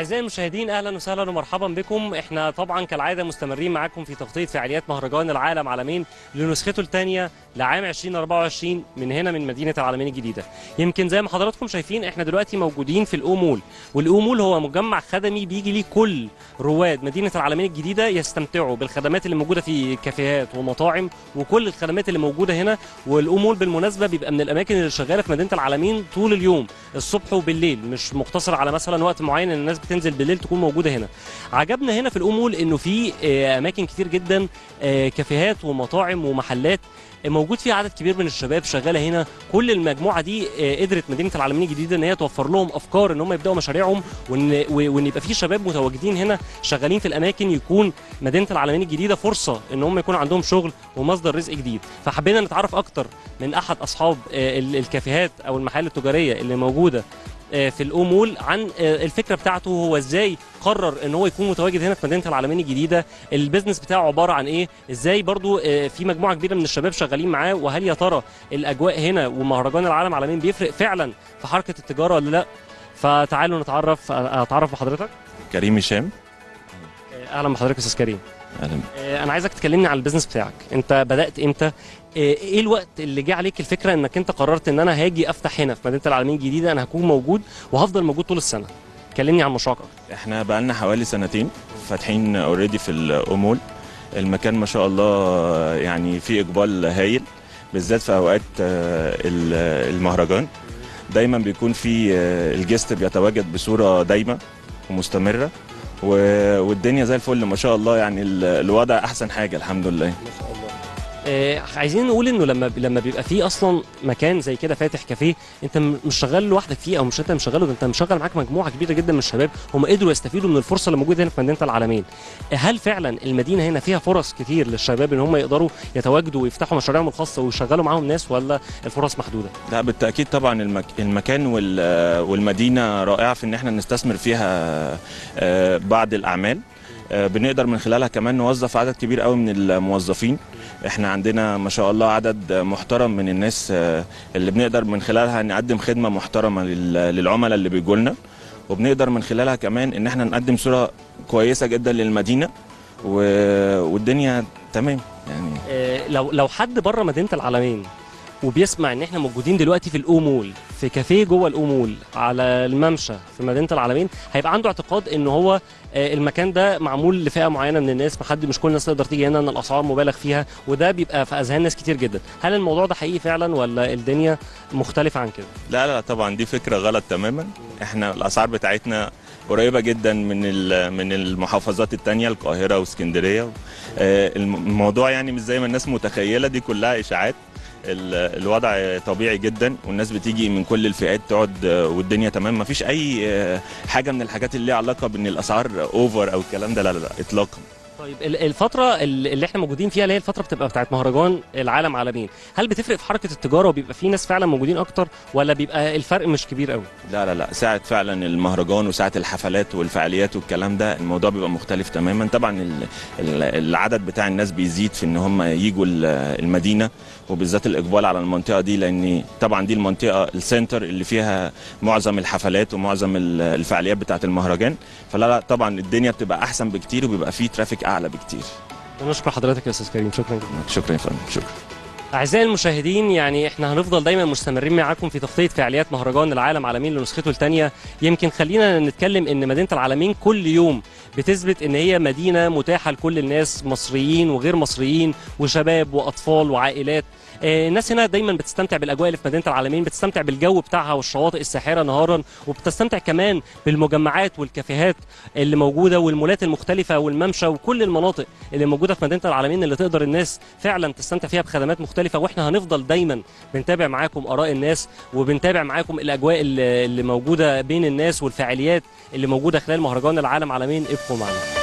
أعزائي المشاهدين أهلا وسهلا ومرحبا بكم احنا طبعا كالعادة مستمرين معاكم في تغطية فعاليات مهرجان العالم عالمين لنسخته الثانية لعام 2024 من هنا من مدينة العالمين الجديدة يمكن زي ما حضراتكم شايفين احنا دلوقتي موجودين في الأومول والأومول هو مجمع خدمي بيجي ليه كل رواد مدينة العالمين الجديدة يستمتعوا بالخدمات اللي موجودة في كافيهات ومطاعم وكل الخدمات اللي موجودة هنا والأومول بالمناسبة بيبقى من الأماكن اللي شغالة في مدينة العالمين طول اليوم الصبح وبالليل مش مقتصر على مثلا وقت معين ان الناس بتنزل بالليل تكون موجوده هنا عجبنا هنا في الامول انه في آه، اماكن كتير جدا آه، كافيهات ومطاعم ومحلات آه، موجود فيها عدد كبير من الشباب شغاله هنا كل المجموعه دي آه، قدرت مدينه العالمين الجديده ان هي توفر لهم افكار ان هم يبداوا مشاريعهم وان و- وان يبقى في شباب متواجدين هنا شغالين في الاماكن يكون مدينه العالمين الجديده فرصه ان هم يكون عندهم شغل ومصدر رزق جديد فحبينا نتعرف اكتر من احد اصحاب آه، ال- الكافيهات او المحال التجاريه اللي موجوده آه، في الاومول عن آه، الفكره بتاعته هو ازاي قرر ان هو يكون متواجد هنا في مدينه العالمين الجديده البيزنس بتاعه عباره عن ايه ازاي برضو آه، في مجموعه كبيره من الشباب شغالين معاه وهل يا ترى الاجواء هنا ومهرجان العالم العالمين بيفرق فعلا في حركه التجاره ولا لا فتعالوا نتعرف آه، اتعرف بحضرتك كريم هشام آه، اهلا بحضرتك يا استاذ كريم اهلا آه، انا عايزك تكلمني عن البيزنس بتاعك انت بدات امتى آه، ايه الوقت اللي جه عليك الفكره انك انت قررت ان انا هاجي افتح هنا في مدينه العالمين الجديده انا هكون موجود وهفضل موجود طول السنه كلمني عن مشروعك أكتر. احنا بقالنا حوالي سنتين فاتحين اوريدي في الامول المكان ما شاء الله يعني فيه اقبال هايل بالذات في اوقات آه، ال- المهرجان دايما بيكون في آه، الجست بيتواجد بصوره دايمه ومستمره و- والدنيا زي الفل ما شاء الله يعني ال- الوضع احسن حاجه الحمد لله ما شاء الله آه، عايزين نقول انه لما لما بيبقى فيه اصلا مكان زي كده فاتح كافيه انت م- مش شغال لوحدك فيه او مش انت مشغله ده انت مشغل معاك مجموعه كبيره جدا من الشباب هم قدروا يستفيدوا من الفرصه اللي موجوده هنا في مدينه العالمين هل فعلا المدينه هنا فيها فرص كتير للشباب ان هم يقدروا يتواجدوا ويفتحوا مشاريعهم الخاصه ويشغلوا معاهم ناس ولا الفرص محدوده لا بالتاكيد طبعا المك... المكان وال... والمدينه رائعه في ان احنا نستثمر فيها آه، بعض الاعمال آه، بنقدر من خلالها كمان نوظف عدد كبير قوي من الموظفين احنا عندنا ما شاء الله عدد محترم من الناس آه، اللي بنقدر من خلالها نقدم خدمه محترمه لل... للعملاء اللي بيجوا لنا وبنقدر من خلالها كمان ان احنا نقدم صوره كويسه جدا للمدينه و... والدنيا تمام يعني آه، لو لو حد بره مدينه العالمين وبيسمع ان احنا موجودين دلوقتي في الاومول في كافيه جوه الاومول على الممشى في مدينه العالمين هيبقى عنده اعتقاد ان هو آه، المكان ده معمول لفئه معينه من الناس محد مش كل الناس تقدر تيجي هنا ان الاسعار مبالغ فيها وده بيبقى في اذهان ناس كتير جدا هل الموضوع ده حقيقي فعلا ولا الدنيا مختلفه عن كده لا لا طبعا دي فكره غلط تماما احنا الاسعار بتاعتنا قريبه جدا من ال- من المحافظات التانية القاهره واسكندريه آه، الم- الموضوع يعني مش زي ما الناس متخيله دي كلها اشاعات ال- الوضع طبيعي جدا والناس بتيجي من كل الفئات تقعد آه، والدنيا تمام مفيش اي آه، حاجه من الحاجات اللي ليها علاقه بان الاسعار اوفر او الكلام ده لا لا لا اطلاقا طيب ال- الفترة ال- اللي احنا موجودين فيها اللي هي الفترة بتبقى بتاعت مهرجان العالم عالمين، هل بتفرق في حركة التجارة وبيبقى في ناس فعلا موجودين أكتر ولا بيبقى الفرق مش كبير قوي؟ لا لا لا ساعة فعلا المهرجان وساعة الحفلات والفعاليات والكلام ده الموضوع بيبقى مختلف تماما طبعا ال- ال- العدد بتاع الناس بيزيد في ان هم يجوا ال- المدينة وبالذات الاقبال على المنطقة دي لان طبعا دي المنطقة السنتر اللي فيها معظم الحفلات ومعظم ال- الفعاليات بتاعة المهرجان فلا لا طبعا الدنيا بتبقى احسن بكتير وبيبقى فيه ترافيك اعلى بكتير نشكر حضرتك يا أستاذ كريم شكرا جدا. شكرا يا فندم شكرا أعزائي المشاهدين يعني احنا هنفضل دايما مستمرين معاكم في تغطية فعاليات مهرجان العالم عالمين لنسخته الثانية يمكن خلينا نتكلم ان مدينة العالمين كل يوم بتثبت ان هي مدينة متاحة لكل الناس مصريين وغير مصريين وشباب واطفال وعائلات آه، الناس هنا دايما بتستمتع بالاجواء اللي في مدينه العالمين بتستمتع بالجو بتاعها والشواطئ الساحره نهارا وبتستمتع كمان بالمجمعات والكافيهات اللي موجوده والمولات المختلفه والممشى وكل المناطق اللي موجوده في مدينه العالمين اللي تقدر الناس فعلا تستمتع فيها بخدمات مختلفه واحنا هنفضل دايما بنتابع معاكم اراء الناس وبنتابع معاكم الاجواء اللي اللي موجوده بين الناس والفعاليات اللي موجوده خلال مهرجان العالم عالمين ابقوا معنا